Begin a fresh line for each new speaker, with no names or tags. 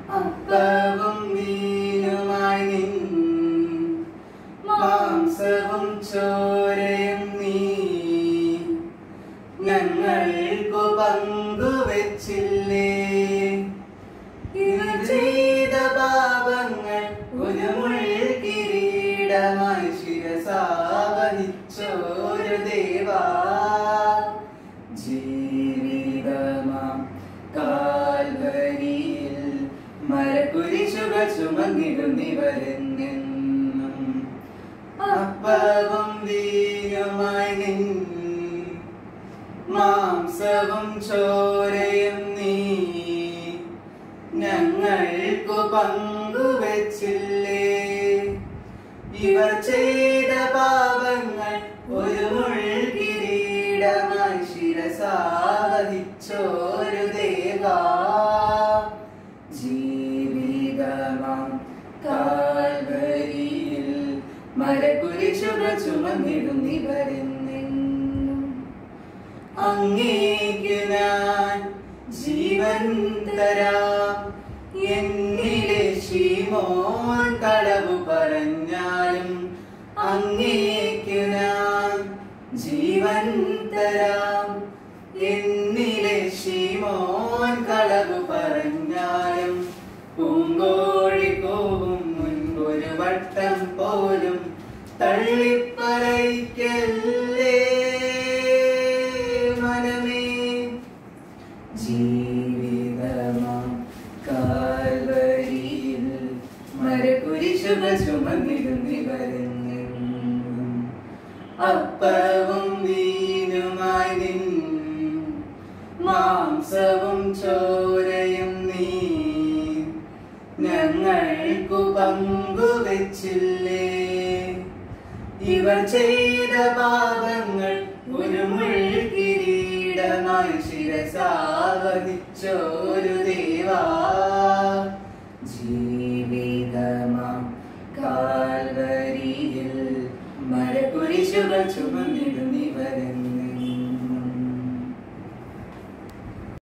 അപ്പവും വീനുമായി നിൻ മാംസവും ചോരയും നീ ഞങ്ങൾക്കു പങ്കുവച്ചില്ലേ ഇവർ ചെയ്ത പാപങ്ങൾ ഒരു മുൾക്കിരീടമായി ശിരസാവഹിച്ചോരു ദേവാ ജീവിതമാം കാൽവരിയിൽ മരക്കുരിശുകൾ ചുമന്നിടുന്നിവരെന്നെന്നും അപ്പവും വീനുമായി നിൻ മാംസവും ചോരയും നീ ഞങ്ങൾക്കു പങ്കുവച്ചില്ലേ ഇവർ ചെയ്ത പാപങ്ങൾ ഒരു മുൾകിരീടമായി ശിരസാവഹിച്ചോരു ദേവാ ജീവിതമാം കാൽവരിയിൽ മരക്കുരിശുകൾ ചുമന്നിടുന്നിവരെന്നെന്നും അങ്ങേക്കു ഞാൻ ജീവൻ തരാം എന്നിലെ ശീമോൻ കളവു പറഞ്ഞാലും അങ്ങേക്കു ഞാൻ ജീവൻ തരാം എന്നിലെ ശീമോൻ കളവു പറഞ്ഞാലും പൂങ്കോഴി പോവും മുൻപൊരു വട്ടം പോലും തള്ളിപ്പറയ്ക്കല്ലേ മനമേ ജീവിതമാം കാൽവരിയിൽ മരക്കുരിശുകൾ ചുമന്നിടുന്നിവരെന്നും അപ്പവും വീനുമായി നിൻ മാംസവും ചോരയും നീ ഞങ്ങൾക്കു പങ്കുവച്ചില്ലേ ഇവർ ചെയ്ത പാപങ്ങൾ ഒരു മുൾക്കിരീടമായി ശിരസാവഹിച്ചോരു ദേവാ ജീവിതമാം കാൽവരിയിൽ മരക്കുരിശുകൾ ചുമന്നിടുന്നിവരെന്ന്